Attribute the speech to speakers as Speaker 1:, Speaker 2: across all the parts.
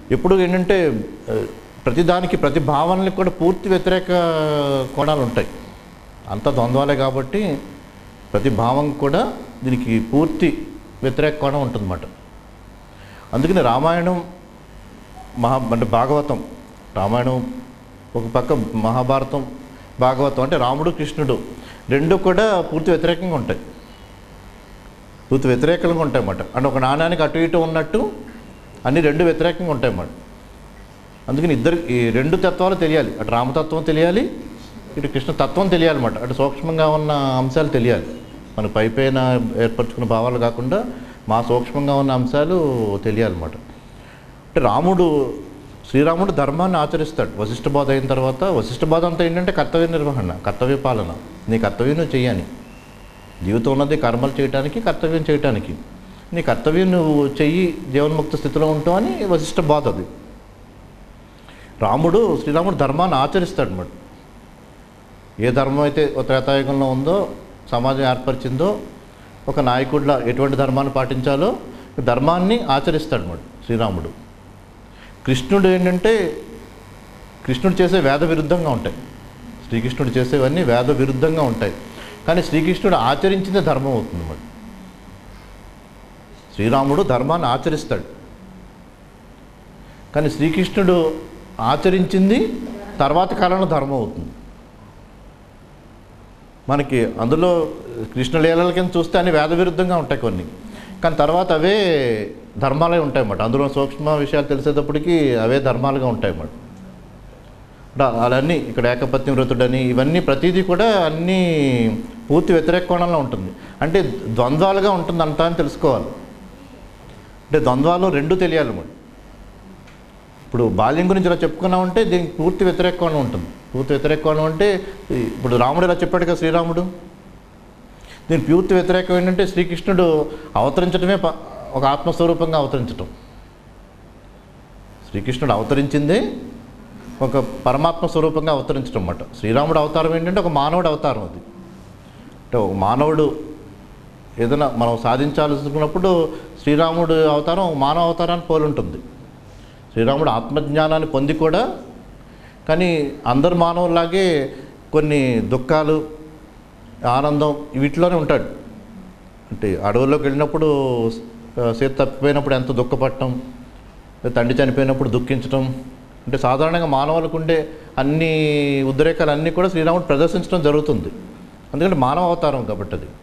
Speaker 1: ఎప్పుడు ఏంటంటే ఆ, ప్రతిదానికి ప్రతి భావనలకు కూడా పూర్తి వ్యతిరేక కోణాలు ఉంటాయి అంత ద్వంద్వాలే కాబట్టి ప్రతి భావం కూడా దీనికి పూర్తి వ్యతిరేక కోణం ఉంటుందన్నమాట అందుకని రామాయణం మహా అంటే భాగవతం రామాయణం ఒక పక్క మహాభారతం భాగవతం అంటే రాముడు కృష్ణుడు రెండు కూడా పూర్తి వ్యతిరేకంగా ఉంటాయి పూర్తి వ్యతిరేకంగా ఉంటాయి అన్నమాట అంటే ఒక నాణ్యానికి అటు ఇటు ఉన్నట్టు అన్ని రెండు వ్యతిరేకంగా ఉంటాయి అన్నమాట అందుకని ఇద్దరు ఈ రెండు తత్వాలు తెలియాలి అటు రామతత్వం తెలియాలి ఇటు కృష్ణ తత్వం తెలియాలన్నమాట అటు సూక్ష్మంగా ఉన్న అంశాలు తెలియాలి మన పైపైన ఏర్పరచుకున్న భావాలు కాకుండా మా సూక్ష్మంగా ఉన్న అంశాలు తెలియాలన్నమాట అంటే రాముడు శ్రీరాముడు ధర్మాన్ని ఆచరిస్తాడు వశిష్ఠ బాధ అయిన తర్వాత వశిష్ఠ బాధ అంతా ఏంటంటే కర్తవ్య నిర్వహణ కర్తవ్య పాలన నీ కర్తవ్యం నువ్వు చేయాలి జీవితం ఉన్నది కర్మలు చేయటానికి కర్తవ్యం చేయటానికి నీ కర్తవ్యం నువ్వు చెయ్యి జీవన్ముక్త స్థితిలో ఉంటావు అని వశిష్ఠ బాధ అది రాముడు శ్రీరాముడు ధర్మాన్ని ఆచరిస్తాడు అన్నమాట ఏ ధర్మం అయితే ఒక త్రేతాయుగంలో ఉందో సమాజం ఏర్పరిచిందో ఒక నాయకుడిలా ఎటువంటి ధర్మాన్ని పాటించాలో ధర్మాన్ని ఆచరిస్తాడు అన్నమాట శ్రీరాముడు కృష్ణుడు ఏంటంటే కృష్ణుడు చేసే వేద విరుద్ధంగా ఉంటాయి శ్రీకృష్ణుడు చేసేవన్నీ వేద విరుద్ధంగా ఉంటాయి కానీ శ్రీకృష్ణుడు ఆచరించిందే ధర్మం అవుతుంది అన్నమాట శ్రీరాముడు ధర్మాన్ని ఆచరిస్తాడు కానీ శ్రీకృష్ణుడు ఆచరించింది తర్వాత కాలంలో ధర్మం అవుతుంది మనకి అందులో కృష్ణలీలల కింద చూస్తే అన్ని వేద విరుద్ధంగా ఉంటాయి కొన్ని కానీ తర్వాత అవే ధర్మాలే ఉంటాయి అన్నమాట అందులో సూక్ష్మ విషయాలు తెలిసేటప్పటికి అవే ధర్మాలుగా ఉంటాయి అన్నమాట అంటే అలాన్ని ఇక్కడ ఏకపత్ని వ్రతుడని ఇవన్నీ ప్రతిదీ కూడా అన్నీ పూర్తి వ్యతిరేక కోణంలో ఉంటుంది అంటే ద్వంద్వాలుగా ఉంటుంది అంతా అని తెలుసుకోవాలి అంటే ద్వంద్వాలు రెండు తెలియాలి మరి ఇప్పుడు బాల్యం గురించి ఇలా చెప్పుకున్నామంటే దీనికి పూర్తి వ్యతిరేక కోణం ఉంటుంది పూర్తి వ్యతిరేక కోణం అంటే ఈ- ఇప్పుడు రాముడు ఇలా చెప్పాడు కదా శ్రీరాముడు దీని పూర్తి వ్యతిరేకం ఏంటంటే శ్రీకృష్ణుడు అవతరించడమే ప- ఒక ఆత్మస్వరూపంగా అవతరించటం శ్రీకృష్ణుడు అవతరించిందే ఒక పరమాత్మ స్వరూపంగా అవతరించడం అన్నమాట శ్రీరాముడు అవతారం ఏంటంటే ఒక మానవుడు అవతారం అది అంటే ఒక మానవుడు ఏదైనా మనం సాధించాలనుకున్నప్పుడు శ్రీరాముడు అవతారం మానవ అవతారాన్ని పోలి ఉంటుంది శ్రీరాముడు ఆత్మజ్ఞానాన్ని పొంది కూడా కానీ అందరు మానవులాగే కొన్ని దుఃఖాలు ఆనందం వీటిలోనే ఉంటాడు అంటే అడవుల్లోకి వెళ్ళినప్పుడు ఆ, సీత తప్పిపోయినప్పుడు ఎంత దుఃఖపడటం తండ్రి చనిపోయినప్పుడు దుఃఖించటం అంటే సాధారణంగా మానవులకు ఉండే అన్ని ఉద్రేకాలు అన్నీ కూడా శ్రీరాముడు ప్రదర్శించడం జరుగుతుంది ఎందుకంటే మానవ అవతారం కాబట్టి అది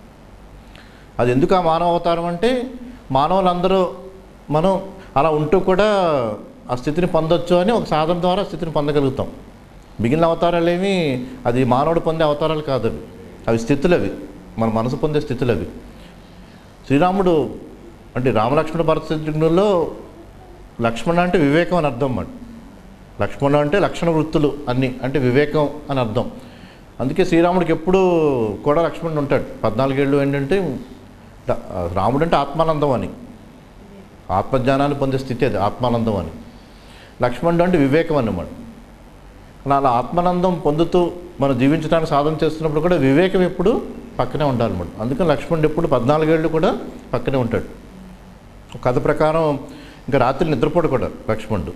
Speaker 1: అది ఎందుకు ఆ మానవ అవతారం అంటే మానవులందరూ మనం అలా ఉంటూ కూడా ఆ స్థితిని పొందొచ్చు అని ఒక సాధన ద్వారా ఆ స్థితిని పొందగలుగుతాం మిగిలిన అవతారాలు ఏమి అది మానవుడు పొందే అవతారాలు కాదు అవి అవి స్థితులు అవి మన మనసు పొందే స్థితులు అవి శ్రీరాముడు అంటే రామలక్ష్మణ భరత శత్రుఘ్నుల్లో లక్ష్మణ అంటే వివేకం అని అర్థం అన్నమాట లక్ష్మణ అంటే లక్షణ వృత్తులు అన్నీ అంటే వివేకం అని అర్థం అందుకే శ్రీరాముడికి ఎప్పుడూ కూడా లక్ష్మణుడు ఉంటాడు పద్నాలుగేళ్ళు ఏంటంటే ద- రాముడు అంటే ఆత్మానందం అని ఆత్మజ్ఞానాన్ని పొందే స్థితి అది ఆత్మానందం అని లక్ష్మణుడు అంటే వివేకం అన్నమాట అలా అలా ఆత్మానందం పొందుతూ మనం జీవించడానికి సాధన చేస్తున్నప్పుడు కూడా వివేకం ఎప్పుడు పక్కనే ఉండాలన్నమాట అందుకని లక్ష్మణుడు ఎప్పుడు పద్నాలుగేళ్ళు కూడా పక్కనే ఉంటాడు ఒక కథ ప్రకారం ఇంకా రాత్రి నిద్రపోడు కూడా లక్ష్మణుడు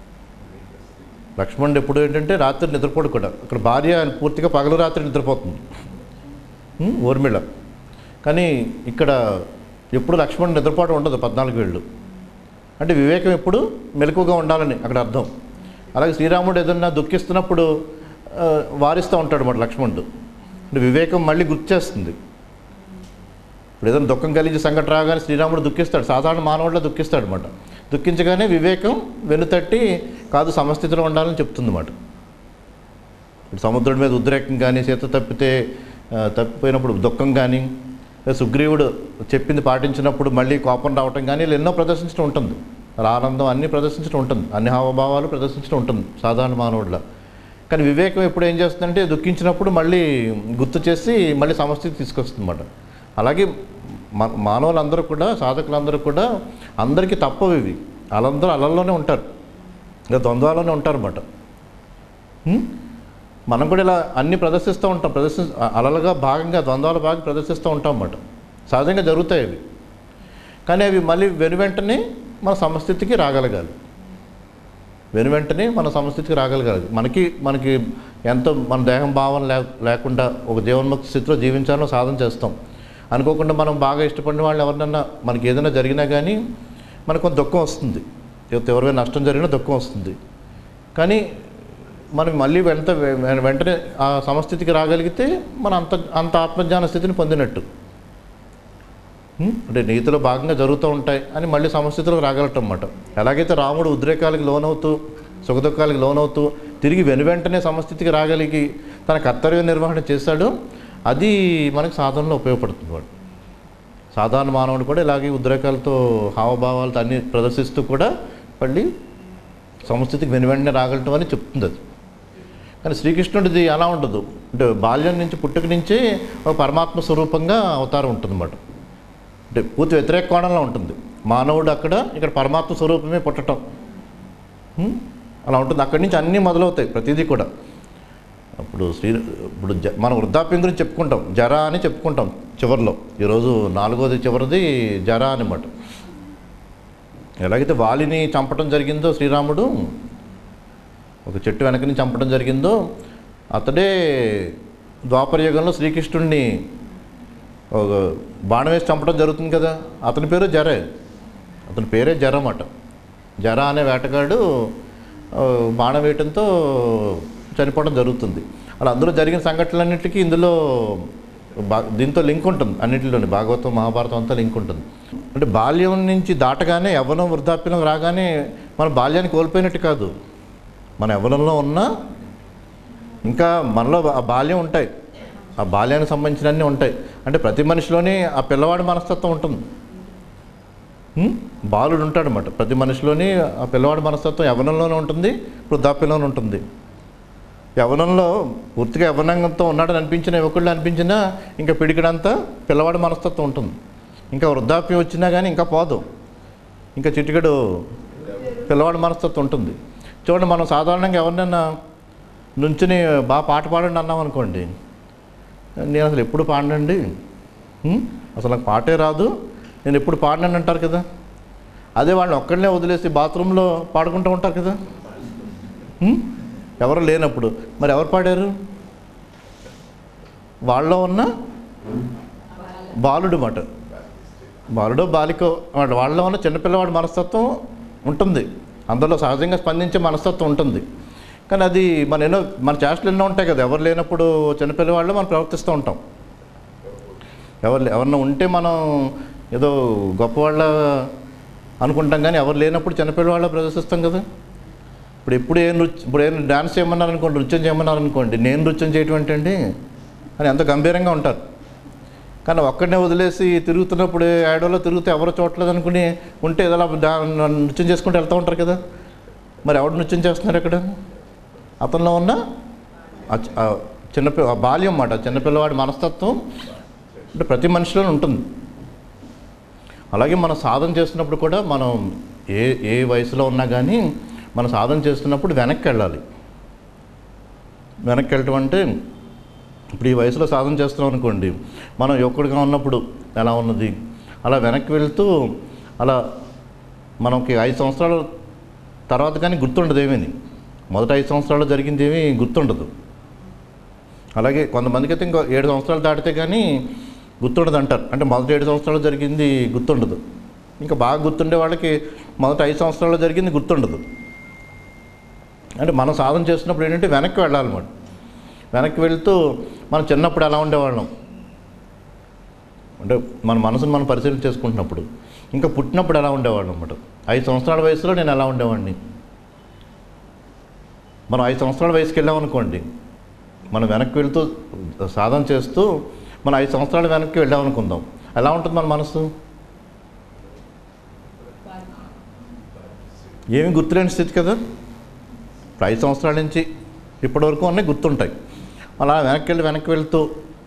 Speaker 1: లక్ష్మణుడు ఎప్పుడు ఏంటంటే రాత్రి నిద్రపోడు కూడా అక్కడ భార్య పూర్తిగా పగలు రాత్రి నిద్రపోతుంది ఉం, ఊర్మిళ కానీ ఇక్కడ ఎప్పుడు లక్ష్మణుడు నిద్రపోవడం ఉండదు పద్నాలుగు వేళ్ళు అంటే వివేకం ఎప్పుడు మెలకుగా ఉండాలని అక్కడ అర్థం అలాగే శ్రీరాముడు ఏదన్నా దుఃఖిస్తున్నప్పుడు ఆ, వారిస్తూ ఉంటాడు మాట లక్ష్మణుడు అంటే వివేకం మళ్ళీ గుర్తు చేస్తుంది ఇప్పుడు ఏదైనా దుఃఖం కలిగి సంఘటన రాగానే శ్రీరాముడు దుఃఖిస్తాడు సాధారణ మానవుడిలో దుఃఖిస్తాడు అనమాట దుఃఖించగానే వివేకం వెనుతట్టి కాదు సమస్థితిలో ఉండాలని చెప్తుందన్నమాట ఇప్పుడు సముద్రుడి మీద ఉద్రేకం కానీ సీత తప్పితే ఆ, తప్పిపోయినప్పుడు దుఃఖం కానీ లేదా సుగ్రీవుడు చెప్పింది పాటించినప్పుడు మళ్ళీ కోపం రావటం కానీ ఇలా ఎన్నో ప్రదర్శించడం ఉంటుంది అలా ఆనందం అన్నీ ప్రదర్శించడం ఉంటుంది అన్ని హావభావాలు ప్రదర్శించడం ఉంటుంది సాధారణ మానవుడిలా కానీ వివేకం ఎప్పుడు ఏం చేస్తుందంటే దుఃఖించినప్పుడు మళ్ళీ గుర్తు చేసి మళ్ళీ సమస్థితి తీసుకొస్తుంది అన్నమాట అలాగే మా- మానవులందరూ కూడా సాధకులందరూ కూడా అందరికీ తప్పవు ఇవి వాళ్ళందరూ అలల్లోనే ఉంటారు ఇంకా ద్వంద్వాల్లోనే ఉంటారు అన్నమాట ఉం? మనం కూడా ఇలా అన్ని ప్రదర్శిస్తూ ఉంటాం ప్రదర్శి అలలుగా భాగంగా ద్వంద్వాల భాగం ప్రదర్శిస్తూ ఉంటాం అన్నమాట సహజంగా జరుగుతాయి అవి కానీ అవి మళ్ళీ వెను వెంటనే మన సమస్థితికి రాగలగాలి వెను వెంటనే మన సమస్థితికి రాగలగాలి మనకి మనకి ఎంతో మన దేహం భావం లే లేకుండా ఒక జీవన్ముక్తి స్థితిలో జీవించాలని సాధన చేస్తాం అనుకోకుండా మనం బాగా ఇష్టపడిన వాళ్ళు ఎవరినన్నా మనకి ఏదైనా జరిగినా కానీ మనకు కొంత దుఃఖం వస్తుంది ఎవరి- ఎవరికైనా నష్టం జరిగినా దుఃఖం వస్తుంది కానీ మనం మళ్ళీ వెంట వె- వెంటనే ఆ సమస్థితికి రాగలిగితే మన అంత అంత ఆత్మజ్ఞాన స్థితిని పొందినట్టు హ్మ్? అంటే నీతిలో భాగంగా జరుగుతూ ఉంటాయి అని మళ్ళీ సమస్థితిలోకి రాగలటం అన్నమాట ఎలాగైతే రాముడు ఉద్రేకాలకు లోనవుతూ సుఖదుఖాలకు లోనవుతూ తిరిగి వెను వెంటనే సమస్థితికి రాగలిగి తన కర్తవ్య నిర్వహణ చేశాడో అది మనకి సాధనలో ఉపయోగపడుతుంది వాడు సాధారణ మానవుడు కూడా ఇలాగే ఉద్రేకాలతో హావభావాలతో అన్ని ప్రదర్శిస్తూ కూడా మళ్ళీ సమస్థితికి వెను వెంటనే రాగలటం అని చెప్తుంది అది కానీ శ్రీకృష్ణుడిది అలా ఉండదు అంటే బాల్యం నుంచి పుట్టుక నుంచే ఒక పరమాత్మ స్వరూపంగా అవతారం ఉంటుందన్నమాట అంటే పూర్తి వ్యతిరేక కోణంలో ఉంటుంది మానవుడు అక్కడ ఇక్కడ పరమాత్మ స్వరూపమే పుట్టడం హ్మ్? అలా ఉంటుంది అక్కడి నుంచి అన్నీ మొదలవుతాయి ప్రతిదీ కూడా అప్పుడు శ్రీ ఇప్పుడు జ మనం వృద్ధాప్యం గురించి చెప్పుకుంటాం జర అని చెప్పుకుంటాం చివరిలో ఈరోజు నాలుగోది చివరిది జర అనమాట ఎలాగైతే వాలిని చంపడం జరిగిందో శ్రీరాముడు ఒక చెట్టు వెనకని చంపడం జరిగిందో అతడే ద్వాపర యుగంలో శ్రీకృష్ణుడిని ఒక బాణం వేసి చంపడం జరుగుతుంది కదా అతని పేరు జరే అతని పేరే జర అన్నమాట జర అనే వేటగాడు ఆ, బాణం వేయటంతో చనిపోవడం జరుగుతుంది అలా అందులో జరిగిన సంఘటనలన్నింటికి ఇందులో బా దీంతో లింక్ ఉంటుంది అన్నింటిలోని భాగవతం మహాభారతం అంతా లింక్ ఉంటుంది అంటే బాల్యం నుంచి దాటగానే యవ్వనం వృద్ధాప్యం రాగానే మన బాల్యాన్ని కోల్పోయినట్టు కాదు మన యవ్వనంలో ఉన్న ఇంకా మనలో ఆ బాల్యం ఉంటాయి ఆ బాల్యానికి సంబంధించినవన్నీ ఉంటాయి అంటే ప్రతి మనిషిలోని ఆ పిల్లవాడి మనస్తత్వం ఉంటుంది హ్మ్? బాలుడు ఉంటాడనమాట ప్రతి మనిషిలోని ఆ పిల్లవాడి మనస్తత్వం యవనంలోనే ఉంటుంది వృద్ధాప్యంలోనే ఉంటుంది యవనంలో పూర్తిగా యవనంతో ఉన్నాడని అనిపించిన యువకుళ్ళు అనిపించినా ఇంకా పిడికిడంతా పిల్లవాడి మనస్తత్వం ఉంటుంది ఇంకా వృద్ధాప్యం వచ్చినా కానీ ఇంకా పోదు ఇంకా చిటికెడు పిల్లవాడి మనస్తత్వం ఉంటుంది చూడండి మనం సాధారణంగా ఎవరినైనా నుంచుని బాగా పాట పాడండి అన్నాం అనుకోండి నేను అసలు ఎప్పుడు పాడనండి హ్మ్? అసలు నాకు పాటే రాదు నేను ఎప్పుడు పాడనని అంటారు కదా అదే వాళ్ళని ఒక్కడనే వదిలేసి బాత్రూంలో పాడుకుంటూ ఉంటారు కదా హ్మ్? ఎవరు లేనప్పుడు మరి ఎవరు పాడారు వాళ్ళలో ఉన్న బాలుడు మాట బాలుడో బాలికో వాడు వాళ్ళలో ఉన్న చిన్నపిల్లవాడి మనస్తత్వం ఉంటుంది అందులో సహజంగా స్పందించే మనస్తత్వం ఉంటుంది కానీ అది మన ఎన్నో మన చేష్టలు ఎన్నో ఉంటాయి కదా ఎవరు లేనప్పుడు చిన్నపిల్లవాళ్ళు మనం ప్రవర్తిస్తూ ఉంటాం ఎవరు లే- ఎవరన్నా ఉంటే మనం ఏదో గొప్పవాళ్ళ అనుకుంటాం కానీ ఎవరు లేనప్పుడు చిన్నపిల్లవాళ్ళ ప్రదర్శిస్తాం కదా ఇప్పుడు ఎప్పుడు ఏ నృత్యం ఇప్పుడు ఏం డాన్స్ చేయమన్నారు అనుకోండి నృత్యం చేయమన్నారు అనుకోండి నేను నృత్యం చేయటం ఏంటండి అని ఎంత గంభీరంగా ఉంటారు కానీ ఒక్కడనే వదిలేసి తిరుగుతున్నప్పుడు ఏడోలో తిరుగుతూ ఎవరు చూడలేదు అనుకుని ఉంటే ఏదో అలా డా- నృత్యం చేసుకుంటూ వెళ్తూ ఉంటారు కదా మరి ఎవడు నృత్యం చేస్తున్నారు ఇక్కడ అతనిలో ఉన్న ఆ చి- ఆ చిన్నపి ఆ బాల్యం అన్నమాట ఆ చిన్నపిల్లవాడి మనస్తత్వం అంటే ప్రతి మనిషిలో ఉంటుంది అలాగే మనం సాధన చేస్తున్నప్పుడు కూడా మనం ఏ ఏ వయసులో ఉన్నా కానీ మనం సాధన చేస్తున్నప్పుడు వెనక్కి వెళ్ళాలి వెనక్కి వెళ్ళటం అంటే ఇప్పుడు ఈ వయసులో సాధన చేస్తున్నాం అనుకోండి మనం యువకుడిగా ఉన్నప్పుడు ఎలా ఉన్నది అలా వెనక్కి వెళ్తూ అలా మనకి ఐదు సంవత్సరాల తర్వాత కానీ గుర్తుండదు ఏమీ మొదట ఐదు సంవత్సరాల్లో జరిగింది ఏమీ గుర్తుండదు అలాగే కొంతమందికి అయితే ఇంకో ఏడు సంవత్సరాలు దాటితే కానీ గుర్తుండదు అంటారు అంటే మొదటి ఏడు సంవత్సరాలు జరిగింది గుర్తుండదు ఇంకా బాగా గుర్తుండే వాళ్ళకి మొదట ఐదు సంవత్సరాల్లో జరిగింది గుర్తుండదు అంటే మనం సాధన చేస్తున్నప్పుడు ఏంటంటే వెనక్కి వెళ్ళాలన్నమాట వెనక్కి వెళ్తూ మనం చిన్నప్పుడు ఎలా ఉండేవాళ్ళం అంటే మన మనసును మనం పరిశీలన చేసుకుంటున్నప్పుడు ఇంకా పుట్టినప్పుడు ఎలా ఉండేవాళ్ళం అన్నమాట ఐదు సంవత్సరాల వయసులో నేను ఎలా ఉండేవాడిని మనం ఐదు సంవత్సరాల వయసుకి వెళ్ళామనుకోండి మనం వెనక్కి వెళ్తూ సాధన చేస్తూ మనం ఐదు సంవత్సరాలు వెనక్కి వెళ్ళామనుకుందాం ఎలా ఉంటుంది మన మనసు ఏమి గుర్తులేని స్థితి కదా ఇప్పుడు ఐదు సంవత్సరాల నుంచి ఇప్పటి వరకు అన్నీ గుర్తుంటాయి అలా వెనక్కి వెళ్ళి వెనక్కి వెళ్తూ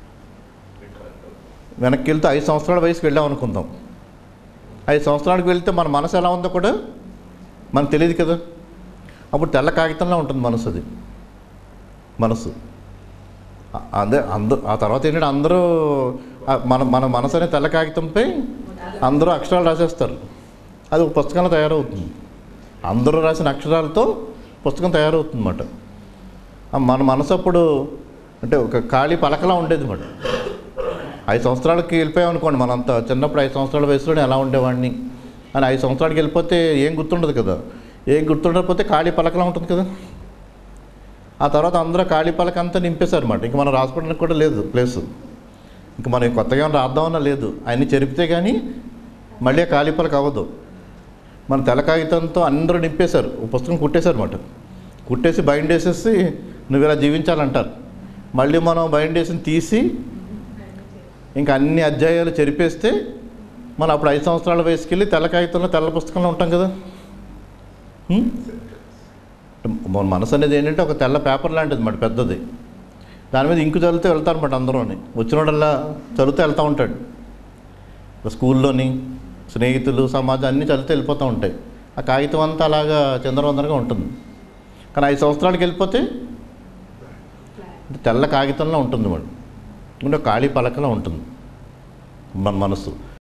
Speaker 1: వెనక్కి వెళ్తూ ఐదు సంవత్సరాల వయసుకి వెళ్ళాం అనుకుందాం ఐదు సంవత్సరాలకు వెళ్తే మన మనసు ఎలా ఉందో కూడా మనకు తెలియదు కదా అప్పుడు తెల్ల కాగితంలో ఉంటుంది మనసు అది మనసు అ- అదే అందరూ ఆ తర్వాత ఏంటంటే అందరూ ఆ మన మన మనసు అనే తెల్ల కాగితంపై అందరూ అక్షరాలు రాసేస్తారు అది ఒక పుస్తకంలో తయారవుతుంది అందరూ రాసిన అక్షరాలతో పుస్తకం తయారవుతుందన్నమాట ఆ మన మనసు అప్పుడు అంటే ఒక ఖాళీ పలకలా ఉండేది మాట ఐదు సంవత్సరాలకి వెళ్ళిపోయాం అనుకోండి మనంతా చిన్నప్పుడు ఐదు సంవత్సరాల వయసులోనే ఎలా ఉండేవాడిని అని ఐదు సంవత్సరాలకి వెళ్ళిపోతే ఏం గుర్తుండదు కదా ఏం గుర్తుండకపోతే ఖాళీ పలకలా ఉంటుంది కదా ఆ తర్వాత అందరూ ఖాళీ పలక అంతా నింపేశారు అనమాట ఇంక మనం రాసుకోవడానికి కూడా లేదు ప్లేస్ ఇంక మనం కొత్తగా ఏమైనా రాద్దామన్నా లేదు అన్నీ చెరిపితే కానీ మళ్ళీ ఆ ఖాళీ పలక అవ్వదు మన తెల్ల కాగితంతో అందరూ నింపేశారు ఓ పుస్తకం కుట్టేశారు అనమాట కుట్టేసి బైండ్ వేసేసి నువ్వు ఇలా జీవించాలంటారు మళ్ళీ మనం బైండ్ వేసి తీసి ఇంకా అన్ని అధ్యాయాలు చెరిపేస్తే మనం అప్పుడు ఐదు సంవత్సరాల వయసుకి వెళ్ళి తెల్ల కాగితంలో తెల్ల పుస్తకంలో ఉంటాం కదా హ్మ్? మన మనసు అనేది ఏంటంటే ఒక తెల్ల పేపర్ లాంటిది మాట పెద్దది దాని మీద ఇంకు చదివితే వెళ్తారు మాట అందరూని వచ్చినోడల్లా చదివితే వెళ్తూ ఉంటాడు స్కూల్లోని స్నేహితులు సమాజం అన్నీ చదివితే వెళ్ళిపోతూ ఉంటాయి ఆ కాగితం అంతా అలాగా చంద్రవందరగా ఉంటుంది కానీ ఐదు సంవత్సరాలకి వెళ్ళిపోతే తెల్ల కాగితంలో ఉంటుంది మరి అంటే ఖాళీ పలకలో ఉంటుంది మన మనసు